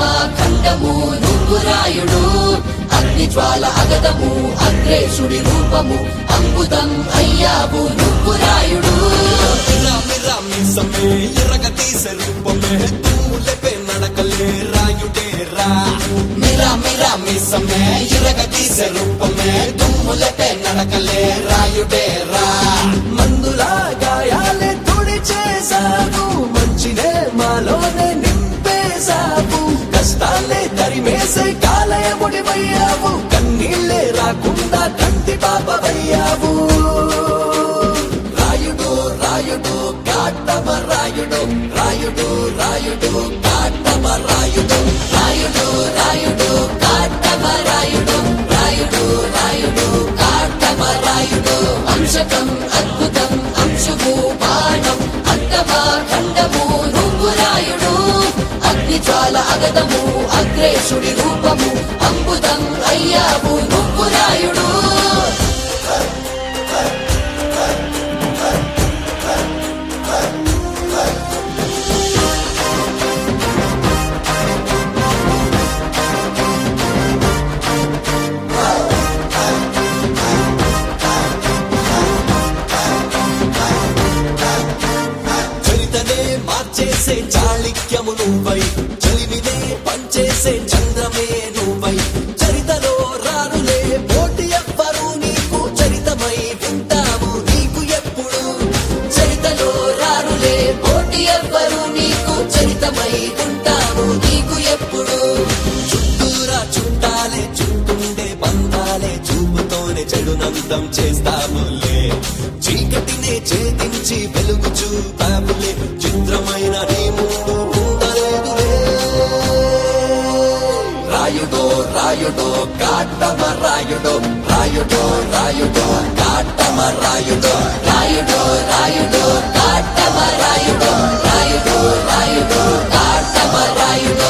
ఖండము నువ్వు రాయుడు అగ్ని జ్వాల అగదము అగ్రేషుడి రూపము అంబుదం అయ్యావు నువ్వు రాయుడు మిరా మిరా మీసమే ఎర్రగ తీసే రూపమే తూలెపే నడకలే రాయుడే రా మిరా మిరా మీసమే ఎర్రగ తీసే రూపమే తుమ్ములపే నడకలే రాయుడే రా మందులా గాయాలే తుడి చేశావు మంచినే మాలోనే నింపేశావు కష్టాలే తరిమేసే కాలయముడివయ్యావు కన్నీళ్ళే రాకుండా కంటి పాపవయ్యావు రాయుడు రాయుడు కాటమ రాయుడు రాయుడు రాయుడు కాటమ రాయుడు రాయుడు రాయుడు కాటమ రాయుడు రాయుడు రాయుడు కాటమ రాయుడు అంశకం అద్భుతం అంశువు బాణం అంతమా ఖండము నువ్వు రాయుడు అగ్ని జ్వాల అగదము అగ్రేషుడి రూపము అంబుదం అయ్యావు నువ్వు రాయుడు చరితనే మార్చేసే చాళిక్యము నువ్వై చలిమినే పంచేసే చంద్రమే నువ్వై చరితలో రారులే పోటీ ఎవ్వరు నీకు చరితమై వింటాము నీకు ఎప్పుడు చరితలో రారులే పోటీ ఎవ్వరు నీకు చరితమై ఉంటాము నీకు ఎప్పుడు చుట్టూరా చుట్టాలే చుట్టుండే బంధాలే చూపుతోనే చెడునంతం చేస్తాములే చీకటినే ఛేదించి వెలుగు చూపాములే చిత్రమైన నీ ముందు ఉండలేదులే రాయుడో రాయుడో కాటమ రాయుడో రాయుడో రాయుడో కాటమ రాయుడో రాయుడు రాయుడు కాటమ రాయుడు రాయుడు రాయుడు కాటమ రాయుడు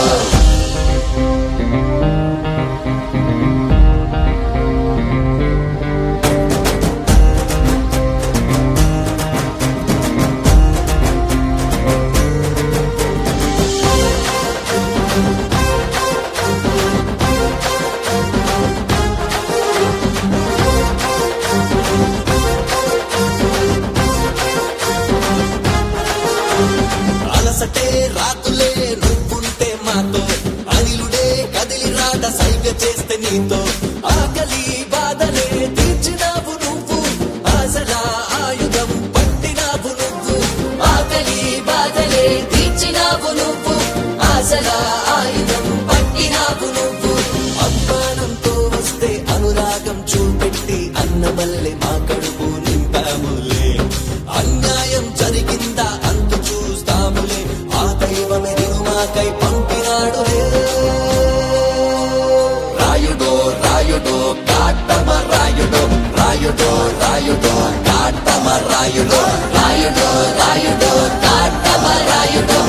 అలసటే రాతులే నువ్వుంటే మాతో అనిలుడే కదిలి రాట సైగ చేస్తే నీతో ఆకలి బాధలే తీర్చినావు నువ్వు ఆశల ఆయుధం పట్టినావు నువ్వు ఆకలి బాధలే తీర్చినావు నువ్వు ఆశల ఆయుధం పట్టినావు నువ్వు అభిమానంతో వస్తే అనురాగం చూపెట్టి అన్నమల్లె మా కడుపు నింపాములే అన్యాయం జరిగిందా అంతు చూస్తాములే ఆ దైవమే నిన్ను మాకై పంపినాడులే రాయుడో రాయుడో కాటమ రాయుడో రాయుడో రాయుడో కాటమ రాయుడో రాయుడు రాయుడు కాటమ రాయుడు